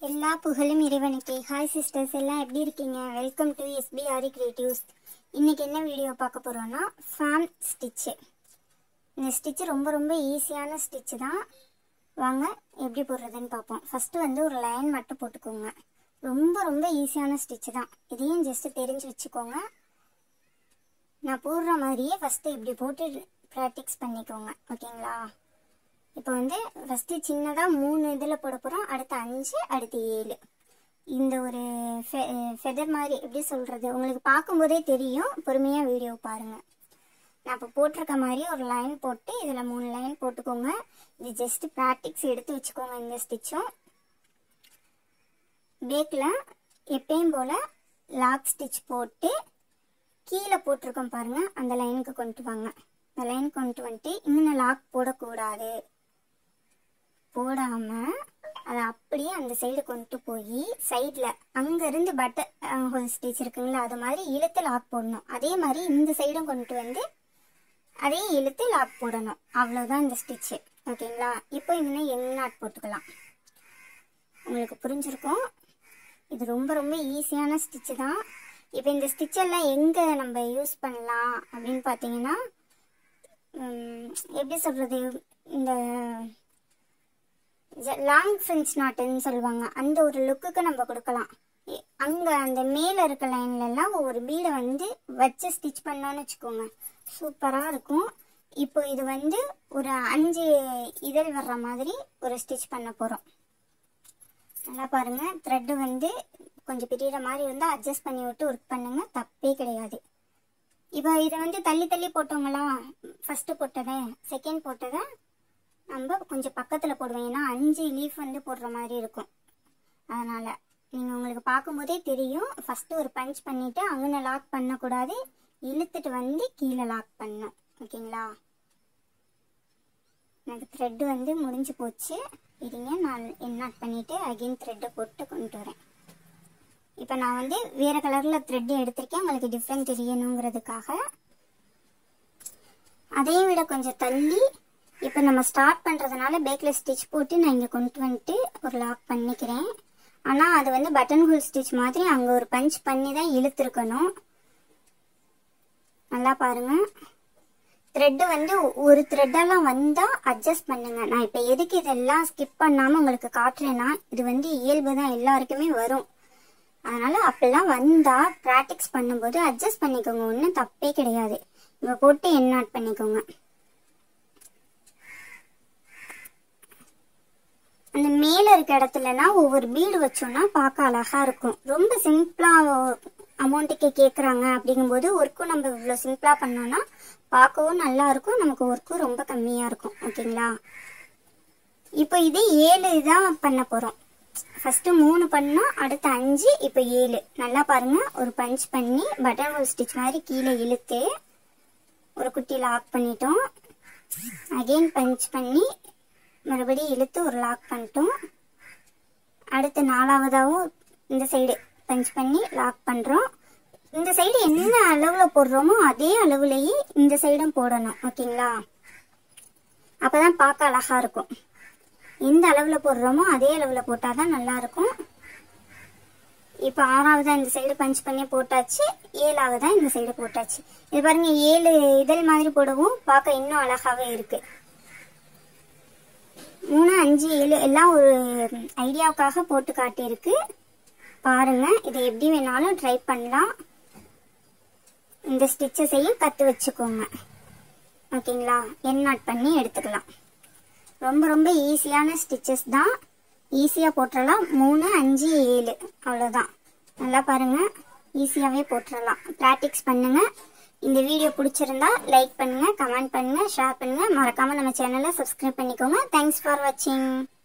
எல்லா புகழும் இறைவனுக்கே ஹாய் சிஸ்டர்ஸ் எல்லாம் எப்படி இருக்கீங்க வெல்கம் டு எஸ்பிஆரி கிரியேட்டிவ்ஸ் இன்னைக்கு என்ன வீடியோ பார்க்க போறோம்னா ஃபேன் ஸ்டிச்சு இந்த ஸ்டிச்சு ரொம்ப ரொம்ப ஈஸியான ஸ்டிச்சு தான் வாங்க எப்படி போடுறதுன்னு பார்ப்போம் ஃபஸ்ட்டு வந்து ஒரு லைன் மட்டும் போட்டுக்கோங்க ரொம்ப ரொம்ப ஈஸியான ஸ்டிச்சு தான் இதையும் ஜஸ்ட்டு தெரிஞ்சு வச்சுக்கோங்க நான் போடுற மாதிரியே ஃபஸ்ட்டு இப்படி போட்டு ப்ராக்டிக்ஸ் பண்ணிக்கோங்க ஓகேங்களா இப்போ வந்து ஃபஸ்ட்டு சின்னதாக மூணு இதில் போட போகிறோம் அடுத்து அஞ்சு அடுத்து ஏழு இந்த ஒரு ஃபெதர் மாதிரி எப்படி சொல்கிறது உங்களுக்கு பார்க்கும்போதே தெரியும் பொறுமையாக வீடியோ பாருங்கள் நான் இப்போ போட்டிருக்க மாதிரி ஒரு லைன் போட்டு இதில் மூணு லைன் போட்டுக்கோங்க இது ஜஸ்ட் ப்ராக்டிக்ஸ் எடுத்து வச்சுக்கோங்க இந்த ஸ்டிச்சும் பேக்கில் எப்பயும் போல் லாக் ஸ்டிச் போட்டு கீழே போட்டிருக்கோம் பாருங்கள் அந்த லைனுக்கு கொண்டு வாங்க அந்த லைன் கொண்டு வந்துட்டு இன்னும் லாக் போடக்கூடாது போடாம அதை அப்படியே அந்த சைடு கொண்டு போய் சைடில் அங்கேருந்து பட்டர் ஹோல் ஸ்டிச் இருக்குங்களா அது மாதிரி இழுத்து லாக் போடணும் அதே மாதிரி இந்த சைடும் கொண்டு வந்து அதையும் இழுத்து லாக் போடணும் அவ்வளோதான் இந்த ஸ்டிச்சு ஓகேங்களா இப்போ இன்னும் எங் நாட் போட்டுக்கலாம் உங்களுக்கு புரிஞ்சிருக்கும் இது ரொம்ப ரொம்ப ஈஸியான ஸ்டிச்சு தான் இப்போ இந்த ஸ்டிச்செல்லாம் எங்கே நம்ம யூஸ் பண்ணலாம் அப்படின்னு பார்த்தீங்கன்னா எப்படி சொல்கிறது இந்த லாங் ஃப்ரெஞ்ச் நாட்டுன்னு சொல்லுவாங்க அந்த ஒரு லுக்குக்கு நம்ம கொடுக்கலாம் அங்கே அந்த மேலே இருக்க லைன்லலாம் ஒரு பீடை வந்து வச்சு ஸ்டிச் பண்ணோன்னு வச்சுக்கோங்க சூப்பராக இருக்கும் இப்போ இது வந்து ஒரு அஞ்சு இதழ் வர்ற மாதிரி ஒரு ஸ்டிச் பண்ண போகிறோம் நல்லா பாருங்கள் த்ரெட்டு வந்து கொஞ்சம் பிரியிற மாதிரி இருந்தால் அட்ஜஸ்ட் பண்ணி விட்டு ஒர்க் பண்ணுங்க தப்பே கிடையாது இப்போ இதை வந்து தள்ளி தள்ளி போட்டோங்களா ஃபஸ்ட்டு போட்டதை செகண்ட் போட்டதை நம்ம கொஞ்சம் பக்கத்தில் போடுவோம் ஏன்னா அஞ்சு லீஃப் வந்து போடுற மாதிரி இருக்கும் அதனால் நீங்கள் உங்களுக்கு பார்க்கும்போதே தெரியும் ஃபஸ்ட்டு ஒரு பஞ்ச் பண்ணிவிட்டு அங்கே லாக் பண்ணக்கூடாது இழுத்துட்டு வந்து கீழே லாக் பண்ணணும் ஓகேங்களா எனக்கு த்ரெட்டு வந்து முடிஞ்சு போச்சு இருங்க நான் என்ன பண்ணிவிட்டு அகெயின் த்ரெட்டை போட்டு கொண்டு வரேன் இப்போ நான் வந்து வேறு கலரில் த்ரெட்டு எடுத்திருக்கேன் உங்களுக்கு டிஃப்ரெண்ட் தெரியணுங்கிறதுக்காக அதையும் விட கொஞ்சம் தள்ளி இப்போ நம்ம ஸ்டார்ட் பண்ணுறதுனால பேக்கில் ஸ்டிச் போட்டு நான் இங்கே கொண்டு வந்துட்டு ஒரு லாக் பண்ணிக்கிறேன் ஆனால் அது வந்து பட்டன் ஹோல் ஸ்டிச் மாதிரி அங்கே ஒரு பஞ்ச் பண்ணி தான் இழுத்துருக்கணும் நல்லா பாருங்கள் த்ரெட்டு வந்து ஒரு த்ரெட்டெல்லாம் வந்தால் அட்ஜஸ்ட் பண்ணுங்க நான் இப்போ எதுக்கு இதெல்லாம் ஸ்கிப் பண்ணாமல் உங்களுக்கு காட்டுறேன்னா இது வந்து இயல்பு தான் எல்லாருக்குமே வரும் அதனால் அப்படிலாம் வந்தால் ப்ராக்டிக்ஸ் பண்ணும்போது அட்ஜஸ்ட் பண்ணிக்கோங்க ஒன்றும் தப்பே கிடையாது இப்போ போட்டு என் நாட் பண்ணிக்கோங்க அந்த மேலே இருக்க இடத்துலலாம் ஒவ்வொரு பீடு வச்சோம்னா பார்க்க அழகாக இருக்கும் ரொம்ப சிம்பிளாக அமௌண்ட்டுக்கு கேட்குறாங்க அப்படிங்கும்போது ஒர்க்கும் நம்ம இவ்வளோ சிம்பிளாக பண்ணோம்னா பார்க்கவும் நல்லா இருக்கும் நமக்கு ஒர்க்கும் ரொம்ப கம்மியாக இருக்கும் ஓகேங்களா இப்போ இது ஏழு இதான் பண்ண போகிறோம் ஃபஸ்ட்டு மூணு பண்ணோம் அடுத்து அஞ்சு இப்போ ஏழு நல்லா பாருங்கள் ஒரு பஞ்ச் பண்ணி பட்டன் ஹோல் ஸ்டிச் மாதிரி கீழே இழுத்து ஒரு குட்டி லாக் பண்ணிட்டோம் அகெயின் பஞ்ச் பண்ணி மறுபடியும் இழுத்து ஒரு லாக் பண்ணிட்டோம் அடுத்து நாலாவதாகவும் இந்த சைடு பஞ்ச் பண்ணி லாக் பண்ணுறோம் இந்த சைடு என்ன அளவில் போடுறோமோ அதே அளவுலேயே இந்த சைடும் போடணும் ஓகேங்களா அப்போ தான் பார்க்க அழகாக இருக்கும் எந்த அளவில் போடுறோமோ அதே அளவில் போட்டால் தான் நல்லாயிருக்கும் இப்போ ஆறாவதாக இந்த சைடு பஞ்ச் பண்ணி போட்டாச்சு ஏழாவதாக இந்த சைடு போட்டாச்சு இது பாருங்கள் ஏழு இதழ் மாதிரி போடவும் பார்க்க இன்னும் அழகாகவே இருக்குது மூணு அஞ்சு ஏழு எல்லாம் ஒரு ஐடியாவுக்காக போட்டு காட்டியிருக்கு பாருங்க இதை எப்படி வேணாலும் ட்ரை பண்ணலாம் இந்த ஸ்டிச்சஸையும் கற்று வச்சுக்கோங்க ஓகேங்களா என் நாட் பண்ணி எடுத்துக்கலாம் ரொம்ப ரொம்ப ஈஸியான ஸ்டிச்சஸ் தான் ஈஸியாக போட்டுடலாம் மூணு அஞ்சு ஏழு அவ்வளோதான் நல்லா பாருங்கள் ஈஸியாகவே போட்டுடலாம் ப்ராக்டிக்ஸ் பண்ணுங்கள் இந்த வீடியோ பிடிச்சிருந்தா லைக் பண்ணுங்கள் கமெண்ட் பண்ணுங்கள் ஷேர் பண்ணுங்கள் மறக்காமல் நம்ம சேனலை சப்ஸ்கிரைப் பண்ணிக்கோங்க தேங்க்ஸ் ஃபார் வாட்சிங்